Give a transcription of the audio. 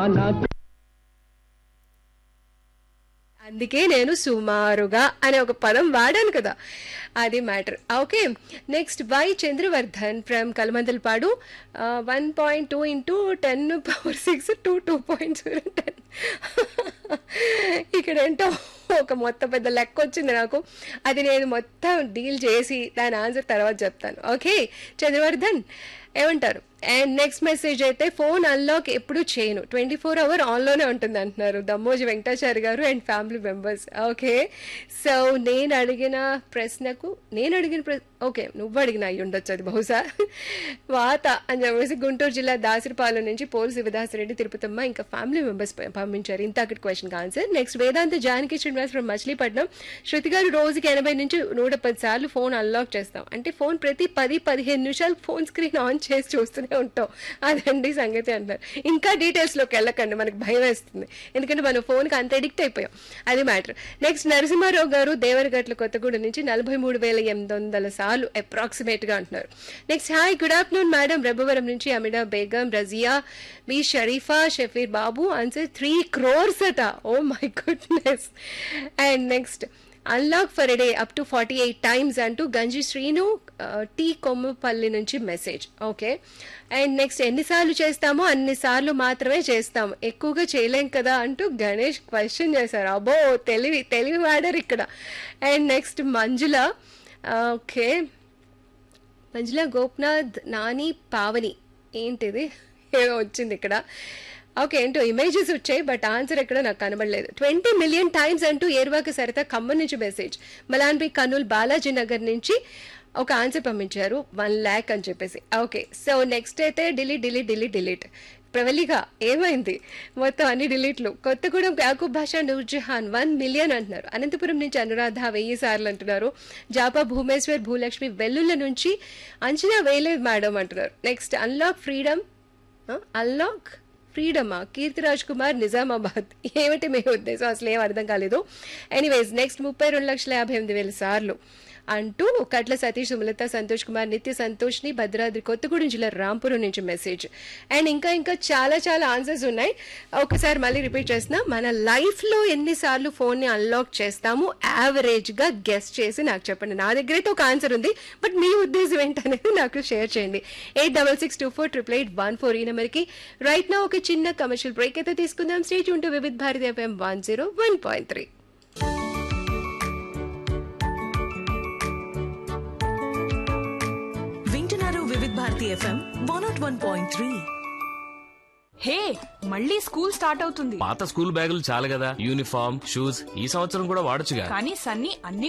అందుకే నేను సుమారుగా అనే ఒక పదం వాడాను కదా అది matter okay next Y Chandravardhan from Kalamandalapadu one point two into ten power six two two point zero ten ఇక్కడ ఏంటో ఒక మొత్తం పెద్ద లెక్క వచ్చింది నాకు అది నేను మొత్తం డీల్ చేసి దాని ఆన్సర్ తర్వాత చెప్తాను ఓకే చంద్రవర్ధన్ ఏమంటారు అండ్ నెక్స్ట్ మెసేజ్ అయితే ఫోన్ అన్లాక్ ఎప్పుడు చేయను ట్వంటీ ఫోర్ అవర్ ఆన్లోనే ఉంటుంది అంటున్నారు Dammoji Venkatachari garu and family members okay so నేను అడిగిన ప్రశ్నకు నేను అడిగిన ప్ర ఓకే నువ్వు అడిగిన అయ్యి ఉండొచ్చు అది బహుశా వాత అని చెప్పేసి గుంటూరు జిల్లా దాసరిపాలెం నుంచి పోల్ శివదాసరెడ్డి తిరుపతమ్మ ఇంకా ఫ్యామిలీ మెంబర్స్ పంపించారు ఇంత అక్కడి question answer next Vedanta Janaki Srinivas from Machilipatnam Shruti garu రోజుకి ఎనభై నుంచి నూట పది సార్లు ఫోన్ అన్లాక్ చేస్తాం అంటే ఫోన్ ప్రతి పది పదిహేను నిమిషాలు ఫోన్ స్క్రీన్ ఆన్ చేసి చూస్తూనే ఉంటాం అదండి సంగతి అంటారు ఇంకా డీటెయిల్స్లోకి వెళ్ళకండి మనకు భయం వేస్తుంది ఎందుకంటే మనం ఫోన్కి అంత ఎడిక్ట్ అయిపోయాం అది మ్యాటర్ నెక్స్ట్ నరసింహారావు గారు దేవరగట్ల కొత్తగూడెం నుంచి నలభై మూడు వేల ఎనిమిది వందల సార్లు అప్రాక్సిమేట్గా అంటున్నారు next hi good afternoon madam Rebbavaram నుంచి అమిడా బేగం రజియా మీ షరీఫా షఫీర్ బాబు ఆన్సర్ త్రీ క్రోర్స్ అట oh my goodness and next unlock per day up to forty eight times అంటూ గంజి శ్రీను ఆ, టీ కొమ్మపల్లి నుంచి మెసేజ్ ఓకే అండ్ నెక్స్ట్ ఎన్నిసార్లు చేస్తామో అన్నిసార్లు మాత్రమే చేస్తాము ఎక్కువగా చేయలేం కదా అంటూ గణేష్ క్వశ్చన్ చేశారు అబ్బో తెలివి తెలివి వాడారు ఇక్కడ అండ్ నెక్స్ట్ మంజుల ఆ, ఓకే మంజుల గోప్నాథ్ నాని పావని ఏంటిది ఏదో వచ్చింది ఇక్కడ ఓకే ఏంటో ఇమేజెస్ వచ్చాయి బట్ ఆన్సర్ ఎక్కడ నాకు కనబడలేదు ట్వంటీ మిలియన్ టైమ్స్ అంటూ ఏర్వాక సరిత ఖమ్మం నుంచి మెసేజ్ మలాన్బి కర్నూలు బాలాజీ నగర్ నుంచి ఒక ఆన్సర్ పంపించారు వన్ ల్యాక్ అని చెప్పేసి ఓకే సో నెక్స్ట్ అయితే డిలీట్ డిలీట్ డిలీట్ డిలీట్ ప్రవళిగా ఏమైంది మొత్తం అన్ని డిలీట్లు కొత్తగూడెం యాకూబ్ భాషా నూర్జహాన్ వన్ మిలియన్ అంటున్నారు అనంతపురం నుంచి అనురాధ వెయ్యి సార్లు అంటున్నారు జాపా భూమేశ్వర్ భూలక్ష్మి వెల్లుల్ల నుంచి అంచనా వేయలేదు మేడం అంటున్నారు నెక్స్ట్ అన్లాక్ ఫ్రీడమ్ అన్లాక్ ఫ్రీడమా కీర్తిరాజ్ కుమార్ నిజామాబాద్ ఏమిటి మీ ఉద్దేశం అసలు ఏం అర్థం కాలేదు ఎనీవేస్ నెక్స్ట్ ముప్పై రెండు లక్షల యాభై ఎనిమిది వేల సార్లు అంటూ కట్ల సతీష్ సుమలత సంతోష్ కుమార్ నిత్య సంతోష్ని భద్రాద్రి కొత్తగూడెం జిల్లా రాంపురం నుంచి మెసేజ్ అండ్ ఇంకా ఇంకా చాలా చాలా ఆన్సర్స్ ఉన్నాయి ఒకసారి మళ్ళీ రిపీట్ చేస్తున్నా మన లైఫ్లో ఎన్నిసార్లు ఫోన్ని అన్లాక్ చేస్తాము యావరేజ్గా గెస్ట్ చేసి నాకు చెప్పండి నా దగ్గర అయితే ఒక ఆన్సర్ ఉంది బట్ మీ ఉద్దేశం ఏంటనేది నాకు షేర్ చేయండి eight double six two four triple eight one four ఈ నెంబర్కి రైట్ నా ఒక చిన్న కమర్షియల్ బ్రేక్ అయితే తీసుకుందాం స్టేజ్ ఉంటూ Vividh Bharati FM one zero one point three వింటున్నారు Vividh Bharati FM one nought one point three hey మళ్ళీ స్కూల్ స్టార్ట్ అవుతుంది పాత స్కూల్ బ్యాగులు చాలు కదా యూనిఫామ్ షూస్ ఈ సంవత్సరం కూడా వాడొచ్చుగా కానీ సన్నీ అన్ని